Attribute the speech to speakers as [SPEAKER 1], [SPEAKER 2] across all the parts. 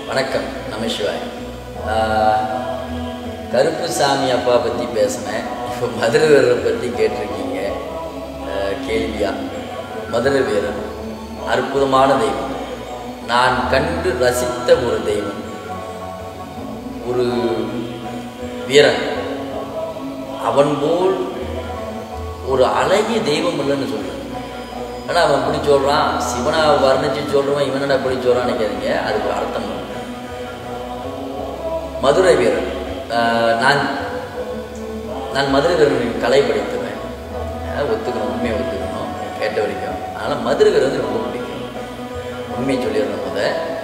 [SPEAKER 1] வணக்கம் நமசிவாய் ஆஹ், கருப்பு சாமி அப்பா பற்றி பேசினேன் இப்போ மதுரை வீரரை பற்றி கேட்டிருக்கீங்க ஆஹ், கேள்வியா மதுரை வீரர் அற்புதமான தெய்வம் நான் கண்டு ரசித்த ஒரு தெய்வம் ஒரு வீரன் அவன் போல் ஒரு அழகிய தெய்வம் இல்லைன்னு சொல்கிறேன் ஆனால் அவன் இப்படி சொல்கிறான் சிவனை வர்ணிச்சு சொல்கிறவன் இவனடா இப்படி சொல்கிறான்னு கேட்குறீங்க அதுக்கு ஒரு அர்த்தம் இருக்கு. மதுரை வீரன் ஆஹ் நான் நான் மதுரை வீரனின் கலை படித்தவன் ஆஹ் ஒத்துக்கணும் உண்மையை ஒத்துக்கணும் கேட்ட வரைக்கும் அதனால் மதுரை வீரன் வந்து ரொம்ப பிடிக்கும் உண்மையை சொல்லிடுறேன் முத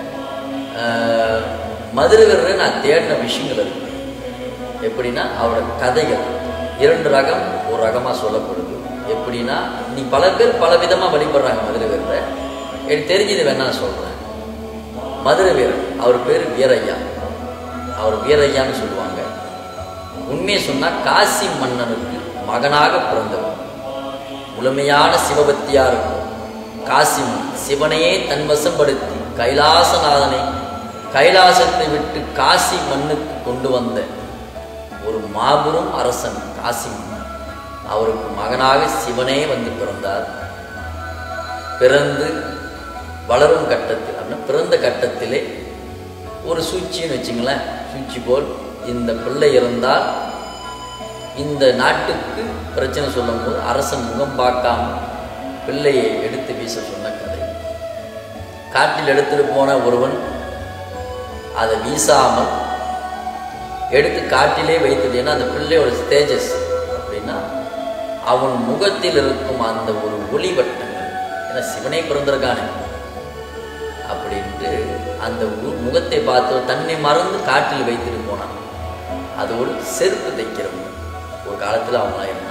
[SPEAKER 1] ஆஹ் மதுரை வீரரை நான் தேடின விஷயங்கள் இருக்கு எப்படின்னா அவரோட கதைகள் இரண்டு ரகம் ஒரு ரகமாக சொல்லப்படுது எப்படின்னா நீ பல பேர் பல விதமாக வழிபடுறாங்க மதுரை வீரரை எனக்கு தெரிஞ்சது வேணா சொல்கிறேன் மதுரை வீரன் அவர் பேர் வீரையா அவர் வீரையான்னு சொல்லுவாங்க உண்மையை சொன்னால் காசி மன்னனுக்கு மகனாக பிறந்தவர் முழுமையான சிவபக்தியாக இருக்கும் காசி மன்னன் சிவனையே தன் வசப்படுத்தி கைலாசநாதனை கைலாசத்தை விட்டு காசி மண்ணுக்கு கொண்டு வந்த ஒரு மாபெரும் அரசன் காசி மன்னன் அவருக்கு மகனாக சிவனே வந்து பிறந்தார் பிறந்து வளரும் கட்டத்தில் அப்படின்னா பிறந்த கட்டத்திலே ஒரு சூழ்ச்சின்னு வச்சுங்களேன் சூழ்ச்சி போல் இந்த பிள்ளை இருந்தால் இந்த நாட்டுக்கு பிரச்சனை சொல்லும்போது அரசன் முகம் பார்க்காம பிள்ளையை எடுத்து வீச சொன்ன கதை காட்டில் எடுத்துட்டு போன ஒருவன் அதை வீசாமல் எடுத்து காட்டிலே வைத்தது ஏன்னா அந்த பிள்ளையோட ஸ்டேஜஸ் அப்படின்னா அவன் முகத்தில் இருக்கும் அந்த ஒரு ஒளி வட்டங்கள் ஏன்னா சிவனே பிறந்திருக்கானே அப்படின்ட்டு அந்த உ- முகத்தை பார்த்து தன்னை மறந்து காட்டில் வைத்துட்டு போனான் அது ஒரு செருப்பு தைக்கிறவங்க ஒரு காலத்தில் அவங்களாம் இருந்தாங்க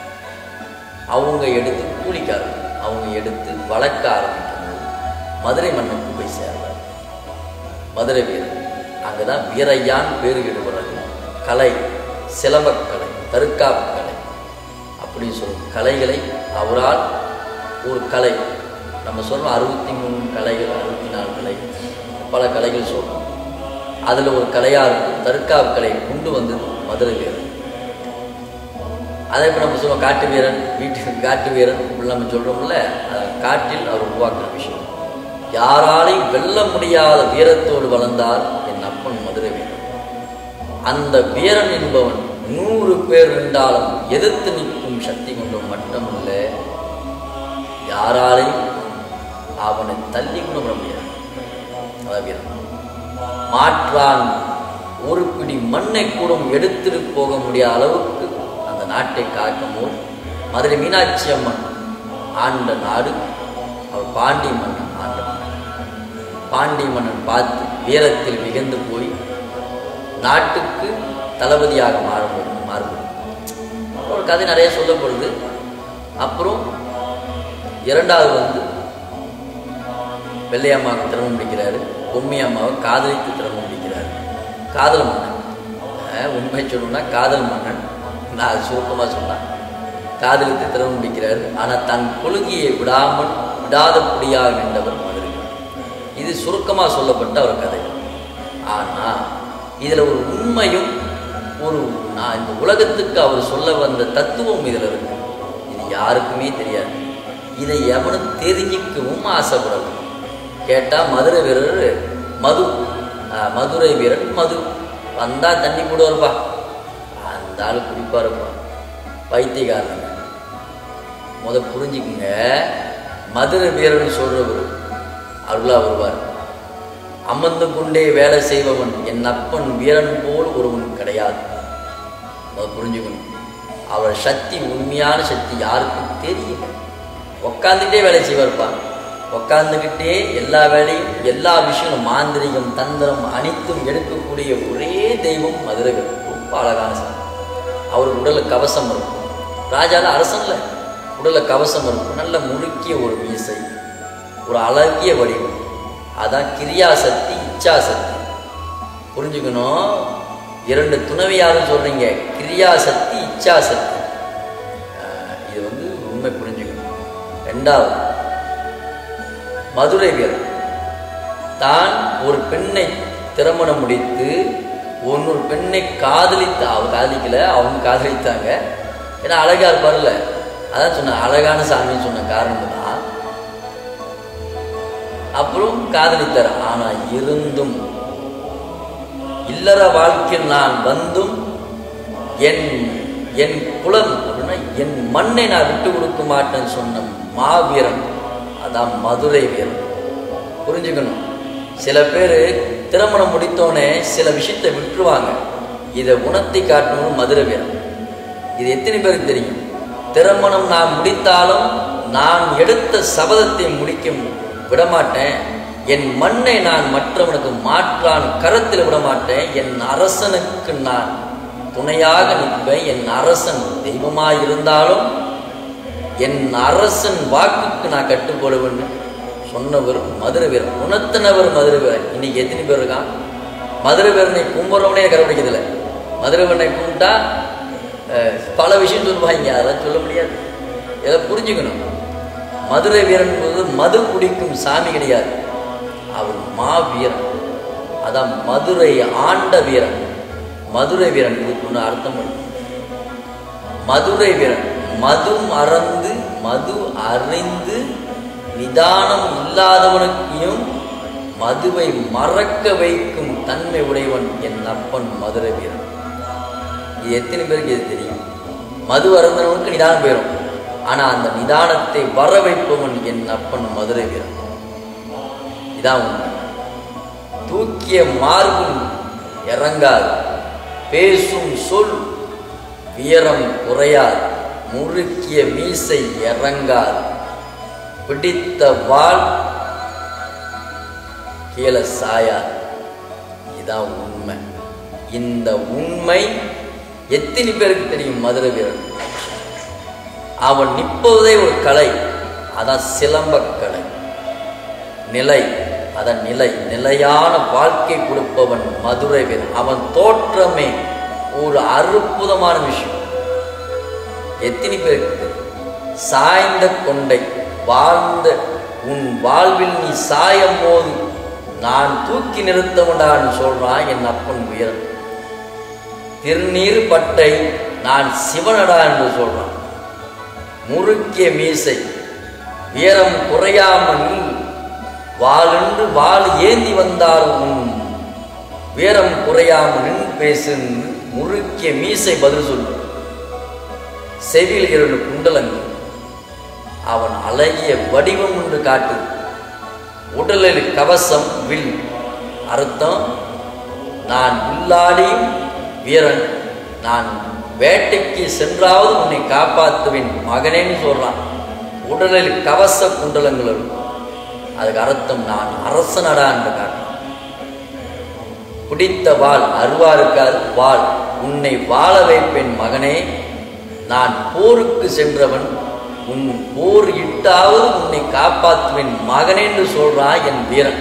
[SPEAKER 1] அவங்க எடுத்து கூலிக்காரங்க அவங்க எடுத்து வளர்க்க ஆரம்பிக்கும்போது மதுரை மண்ணுக்கு போய் சேர்றார் மதுரை வீரன் அங்கே தான் வீரையான் பேர் ஈடுபடுறது கலை சிலம்பக்கலை தற்காப்பு கலை அப்படின்னு சொல்லும் கலைகளை அவரால் ஒரு கலை நம்ம சொல்றோம் அறுபத்தி மூணு கலைகள் அறுபத்தி நாலு கலைகள் பல கலைகள் சொல்றோம் அதில் ஒரு கலையாக இருக்கும் தற்காப்பு கலையை கொண்டு வந்தது மதுரை வீரன் அதே இப்போ நம்ம சொல்லுவோம் காட்டு வீரன் வீட்டுக்கு காட்டு வீரன் இப்படி நம்ம சொல்கிறோம்ல அது காட்டில் அவர் உருவாக்குற விஷயம் யாராலையும் வெல்ல முடியாத வீரத்தோடு வளர்ந்தார் என் அப்பன் மதுரை வீரன் அந்த வீரன் என்பவன் நூறு பேர் இருந்தாலும் எதிர்த்து நிற்கும் சக்தி கொண்டவன் மட்டுமல்ல யாராலையும் அவனை தள்ளி கூட விட முடியாது அதான் வீரன் மாற்றான் ஒரு பிடி மண்ணை கூட எடுத்துட்டு போக முடியாத அளவுக்கு அந்த நாட்டை காக்கும் போது மதுரை மீனாட்சி அம்மன் ஆண்ட நாடு அவர் பாண்டி மன்னன் ஆண்ட மன்னன் பாண்டி மன்னன் பார்த்து வீரத்தில் மிகுந்து போய் நாட்டுக்கு தளபதியாக மாறும்போது மாறுபடும் ஒரு கதை நிறைய சொல்லப்படுது அப்புறம் இரண்டாவது வந்து வெள்ளையம்மாவுக்கு திறமை முடிக்கிறாரு பொம்மி அம்மாவை காதலித்து திறமை முடிக்கிறாரு காதல் மன்னன் அஹ் உண்மை சொல்லணும்னா காதல் மன்னன் நான் அது சுருக்கமாக சொன்னேன் காதலித்து திறமை முடிக்கிறாரு ஆனால் தன் கொள்கையை விடாமல் விடாதபடியாக நின்றவர் மதுரை இது சுருக்கமாக சொல்லப்பட்ட ஒரு கதை ஆனால் இதில் ஒரு உண்மையும் ஒரு நான் இந்த உலகத்துக்கு அவர் சொல்ல வந்த தத்துவம் இதில் இருக்கு இது யாருக்குமே தெரியாது இதை எவனும் தெரிஞ்சிக்கவும் ஆசைப்படலாம் கேட்டால் மதுரை வீரர் மது ஆஹ், மதுரை வீரன் மது வந்தால் தண்ணி போடுவார்ப்பா அந்த ஆள் குடிப்பாருப்பா பைத்தியக்காரங்க முத புரிஞ்சுக்குங்க மதுரை வீரன் சொல்றவர் அருளா வருவார் அமர்ந்து கொண்டே வேலை செய்பவன் என் அப்பன் வீரன் போல் ஒருவன் கிடையாது முத புரிஞ்சுக்கணும் அவர் சக்தி உண்மையான சக்தி யாருக்கும் தெரியல உக்காந்துக்கிட்டே வேலை செய்வார்ப்பா உக்காந்துக்கிட்டே எல்லா வேலையும் எல்லா விஷயங்களும் மாந்திரிகம் தந்திரம் அனைத்தும் எடுக்கக்கூடிய ஒரே தெய்வம் மதுரை வீரன். ரொம்ப அழகான சாமி அவர் உடலில் கவசம் இருக்கும் ராஜால அரசன்ல உடலில் கவசம் இருக்கும் நல்ல முறுக்கிய ஒரு மீசை ஒரு அழகிய வடிவம் அதான் கிரியாசக்தி இச்சாசக்தி புரிஞ்சுக்கணும் இரண்டு துணவியாரும் சொல்றீங்க கிரியாசக்தி இச்சாசக்தி ஆஹ் இது வந்து உண்மை புரிஞ்சுக்கணும் ரெண்டாவது மதுரை வீரன் தான் ஒரு பெண்ணை திருமணம் முடித்து ஒன்னொரு பெண்ணை காதலித்து அவ காதலிக்கல அவங்க காதலித்தாங்க ஏன்னா அழகா இருப்பார்ல அதான் சொன்ன அழகான சாமின்னு சொன்ன காரணம் தான் அப்புறம் காதலித்தார் ஆனா இருந்தும் இல்லற வாழ்க்கையில் நான் வந்தும் என் என் குலம் அப்படின்னா என் மண்ணை நான் விட்டு கொடுக்க மாட்டேன்னு சொன்ன மாவீரன் அதான் மதுரை வீரன் புரிஞ்சுக்கணும் சில பேர் திருமணம் முடித்தோடனே சில விஷயத்தை விட்டுருவாங்க இதை உணர்த்தி காட்டணும் மதுரை வீரன் இது எத்தனை பேருக்கு தெரியும் திருமணம் நான் முடித்தாலும் நான் எடுத்த சபதத்தை முடிக்க விடமாட்டேன் என் மண்ணை நான் மற்றவனுக்கு மாற்றான் கரத்தில் விடமாட்டேன் என் அரசனுக்கு நான் துணையாக நிற்பேன் என் அரசன் தெய்வமாய் இருந்தாலும் என் அரசன் வாக்குக்கு நான் கட்டுப்பட வேண்டும் சொன்னவர் மதுரை வீரன் உணர்த்தினவர் மதுரை வீரன் இன்னைக்கு எத்தனை பேர் இருக்கான் மதுரை வீரனை கும்புறவனே கடைபிடிக்கிறதில்ல மதுரை வீரனை கும்பிட்டா அஹ், பல விஷயம் சொல்லுவாங்க அதெல்லாம் சொல்ல முடியாது இதை புரிஞ்சுக்கணும் மதுரை வீரன் போது மது குடிக்கும் சாமி கிடையாது அவர் மாவீரன் அதான் மதுரை ஆண்ட வீரன் மதுரை வீரன் இதுக்கு ஒன்று அர்த்தம் இருக்கு. மதுரை வீரன் மது மறந்து மது அறிந்து நிதானம் இல்லாதவனுக்கையும் மதுவை மறக்க வைக்கும் தன்மை உடையவன் என் அப்பன் மதுரை வீரன் இது எத்தனை பேருக்கு இது தெரியும் மது அருந்தவனுக்கு நிதானம் போயிடும் ஆனா அந்த நிதானத்தை வர வைப்பவன் என் அப்பன் மதுரை வீரன் இதான் உண்மை தூக்கிய மார்பும் இறங்காது பேசும் சொல் வீரம் குறையாது முறுக்கிய மீசை இறங்காது பிடித்த வாள் கீழே சாயாது இதான் உண்மை இந்த உண்மை எத்தனை பேருக்கு தெரியும் மதுரை வீரன் அவன் நிற்பதே ஒரு கலை அதான் சிலம்பக் கலை நிலை அதான் நிலை நிலையான வாழ்க்கை கொடுப்பவன் மதுரை வீரன் அவன் தோற்றமே ஒரு அற்புதமான விஷயம் எத்தனை பேருக்கு தெரியும்? சாய்ந்த கொண்டை வாழ்ந்த உன் வாழ்வில் நீ சாயும் போது நான் தூக்கி நிறுத்தவனான்னு சொல்றான் என் அப்பன் வீரன் திருநீர் பட்டை நான் சிவனடா என்று சொல்றான் முறுக்கிய மீசை வீரம் குறையாமல் வாளென்று வாள் ஏந்தி வந்தால் உன் வீரம் குறையாமல் நின்று பேசு முறுக்கிய மீசை பதில் சொல்லு செவியில் இரண்டு குண்டலங்கள் அவன் அழகிய வடிவம் என்று காட்டு உடலில் கவசம் வில் அர்த்தம் நான் வில்லாடியும் வீரன் நான் வேட்டைக்கு சென்றாவது உன்னை காப்பாற்றுவேன் மகனேன்னு சொல்றான் உடலில் கவச குண்டலங்கள் இருக்கும் அதுக்கு அர்த்தம் நான் அரசனடா என்று காட்டுறான் பிடித்த வாள் அருவா இருக்காது வாள் உன்னை வாழ வைப்பேன் மகனே நான் போருக்கு சென்றவன் உன் போர் இட்டாவது உன்னை காப்பாற்றுவேன் மகனே என்று சொல்றான் என் வீரன்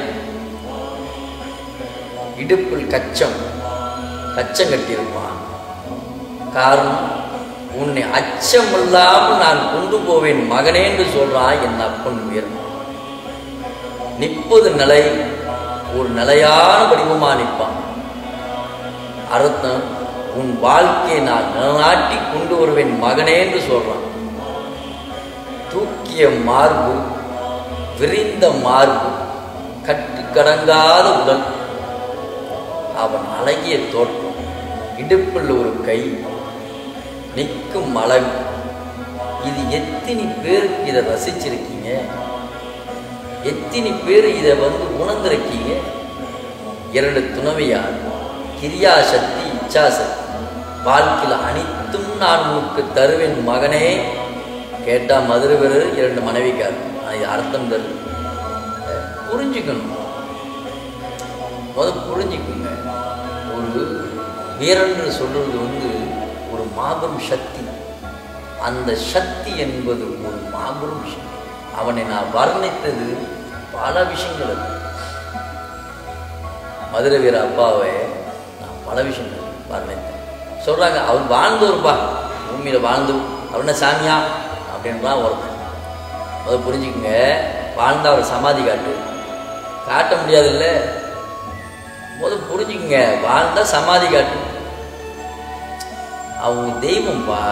[SPEAKER 1] இடுப்பில் கச்சம் கச்சம் கட்டியிருப்பான் காரணம் உன்னை அச்சம் இல்லாமல் நான் கொண்டு போவேன் மகனே என்று சொல்றான் என் அப்பன் வீரன் நிற்பது நிலை ஒரு நிலையான வடிவமா நிற்பான் அர்த்தம் உன் வாழ்க்கையை நான் நிலநாட்டி கொண்டு வருவேன் மகனே என்று சொல்றான் தூக்கிய மார்பு விரிந்த மார்பு கட்டுக்கடங்காத உடல் அவன் அழகிய தோற்றம் இடுப்பில் ஒரு கை நிற்கும் அழகு இது எத்தனை பேருக்கு இதை ரசிச்சிருக்கீங்க எத்தனை பேர் இதை வந்து உணர்ந்திருக்கீங்க இரண்டு துணவியார் கிரியா சக்தி இச்சா சக்தி வாழ்க்கையில் அனைத்தும் நான் உனக்கு தருவேன் மகனே கேட்டா மதுரை வீரர் இரண்டு மனைவிக்கார் அது அர்த்தம் தரு புரிஞ்சுக்கணும் முதல் புரிஞ்சுக்குங்க ஒரு வீரன் சொல்றது வந்து ஒரு மாபெரும் சக்தி அந்த சக்தி என்பது ஒரு மாபெரும் விஷயம் அவனை நான் வர்ணித்தது பல விஷயங்கள் இருக்கு. மதுரை வீர அப்பாவை நான் பல விஷயங்கள் வர்ணித்தேன் சொல்றாங்க அவர் வாழ்ந்தவர்ப்பா பூமியில வாழ்ந்து அவர் என்ன சாமியா அப்படின்லாம் ஒருத்தன் முதல் புரிஞ்சுக்குங்க வாழ்ந்த அவர் சமாதி காட்டு காட்ட முடியாதுல்ல முதல் புரிஞ்சுக்கங்க வாழ்ந்தா சமாதி காட்டு அவங்க தெய்வம்பா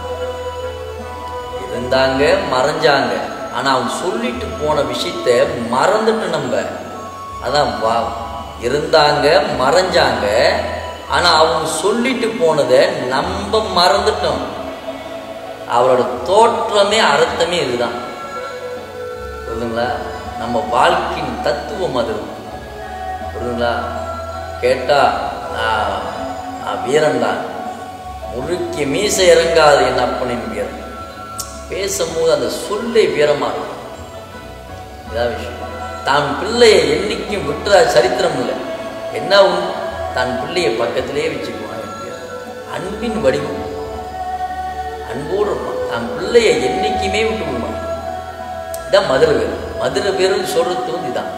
[SPEAKER 1] இருந்தாங்க மறைஞ்சாங்க ஆனா அவங்க சொல்லிட்டு போன விஷயத்த மறந்துட்டு நம்ம அதான் வா இருந்தாங்க மறைஞ்சாங்க ஆனா அவங்க சொல்லிட்டு போனதை நம்ம மறந்துட்டோம் அவரோட தோற்றமே அர்த்தமே இதுதான் புரியுதுங்களா நம்ம வாழ்க்கையின் தத்துவம் அது புரியுதுங்களா கேட்டா நான் நான் வீரன்தான் முறுக்கி மீசை இறங்காது என் அப்பனின் வீரன் பேசும்போது அந்த சொல்லை வீரமா இருக்கும் இதான் விஷயம் தான் பிள்ளையை என்னைக்கும் விட்டுறா சரித்திரம் இல்லை என்ன உண்டு தன் பிள்ளையை பக்கத்திலே வச்சுக்குவான் என் வீரன். அன்பின் வடிவம் அன்போடு இருப்பான் தன் பிள்ளையை என்னைக்குமே விட்டு விடுவான் இதான் மதுரை பேர் மதுரை பேருன்னு சொல்றது வந்து இதான்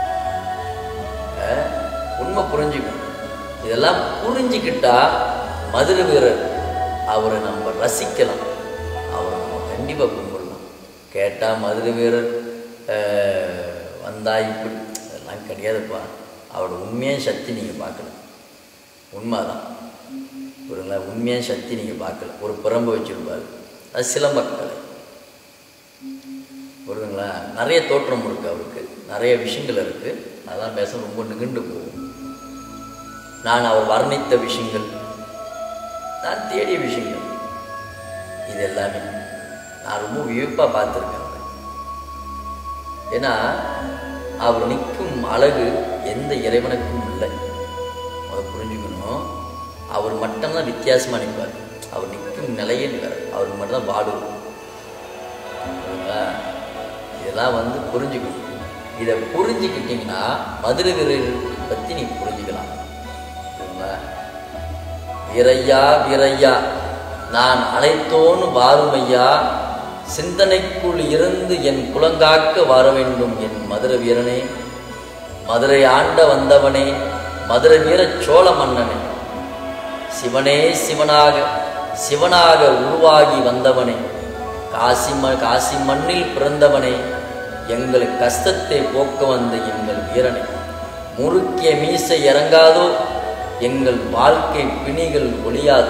[SPEAKER 1] அஹ், உண்மை புரிஞ்சுக்கணும் இதெல்லாம் புரிஞ்சுக்கிட்டா மதுரை வீரர் அவரை நம்ம ரசிக்கலாம் அவரை நம்ம கண்டிப்பாக கும்பிடலாம் கேட்டால் மதுரை வீரர் அஹ், வந்தா இப்படி அதெல்லாம் கிடையாதுப்பா அவரோட உண்மையான சக்தி நீங்கள் பார்க்கணும் உண்மைதான் புரியுங்களா உண்மையான சக்தி நீங்கள் பார்க்கல ஒரு பிரம்பு வச்சுருப்பார் அது சிலம்பக்கலை புரியுதுங்களா நிறைய தோற்றம் இருக்குது அவருக்கு நிறைய விஷயங்கள் இருக்குது அதெல்லாம் பேச ரொம்ப நிகண்டு போகும் நான் அவர் வர்ணித்த விஷயங்கள் நான் தேடிய விஷயங்கள் இது எல்லாமே நான் ரொம்ப வியப்பாக பார்த்துருக்கேன் அவரை. ஏன்னா அவர் நிற்கும் அழகு எந்த இறைவனுக்கும் இல்லை அதை புரிஞ்சுக்கணும் அவர் மட்டும்தான் வித்தியாசமாக நிற்பார் அவர் நிற்கும் நிலையே வேறு அவருக்கு மட்டும்தான் வாடுவோம் புரியுதுங்களா? இதெல்லாம் வந்து புரிஞ்சுக்கணும் இதை புரிஞ்சுக்கிட்டீங்கன்னா மதுரை வீரர்கள் பற்றி நீ புரிஞ்சுக்கலாம் புரியுதுங்களா? வீரையா வீரையா நான் அழைத்தோன்னு வாருமையா சிந்தனைக்குள் இருந்து என் குலங்காக்க வர வேண்டும் என் மதுரை வீரனே மதுரை ஆண்ட வந்தவனே மதுரை வீர சோழ மன்னனே சிவனே சிவனாக சிவனாக உருவாகி வந்தவனே காசி ம காசி மண்ணில் பிறந்தவனே எங்கள் கஷ்டத்தை போக்க வந்த எங்கள் வீரனே முறுக்கிய மீசை இறங்காதோ எங்கள் வாழ்க்கை பிணிகள் ஒளியாதோ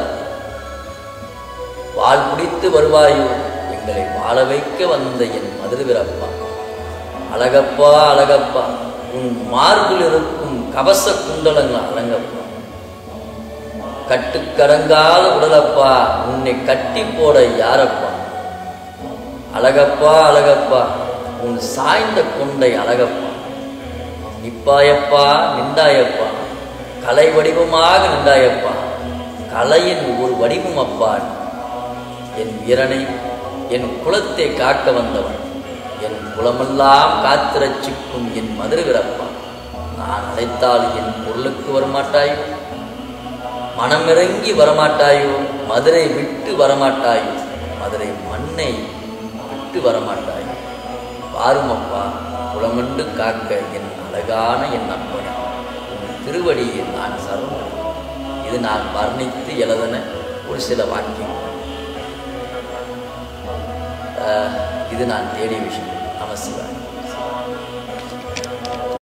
[SPEAKER 1] வாள் பிடித்து வருவாயோ எங்களை வாழ வைக்க வந்த என் மதுரவிரப்பா அழகப்பா அழகப்பா உன் மார்பில் இருக்கும் கவச குண்டலங்கள் அழகப்பா கட்டுக்கடங்காத உடலப்பா உன்னை கட்டி போட யாரப்பா அழகப்பா அழகப்பா உன் சாய்ந்த கொண்டை அழகப்பா நிப்பாயப்பா நின்றாயப்பா கலை வடிவமாக நின்றாயப்பா கலையின் ஒரு வடிவம் அப்பா என் வீரனை என் குலத்தை காக்க வந்தவன் என் குலமெல்லாம் காத்து ரட்சிக்கும் என் மதுரை விரப்பா நான் அழைத்தால் என் பொருளுக்கு வரமாட்டாயோ மனமிறங்கி வரமாட்டாயோ மதுரை விட்டு வரமாட்டாயோ மதுரை மண்ணை விட்டு வரமாட்டாயோ பாருமப்பா குளமண்டு காக்க என் அழகான என் அப்பனை உன் திருவடியை நான் சரணம் இது நான் வர்ணித்து எழுதின ஒரு சில வாக்கியம் ஆஹ், இது நான் தேடிய விஷயம் நமசிவாய்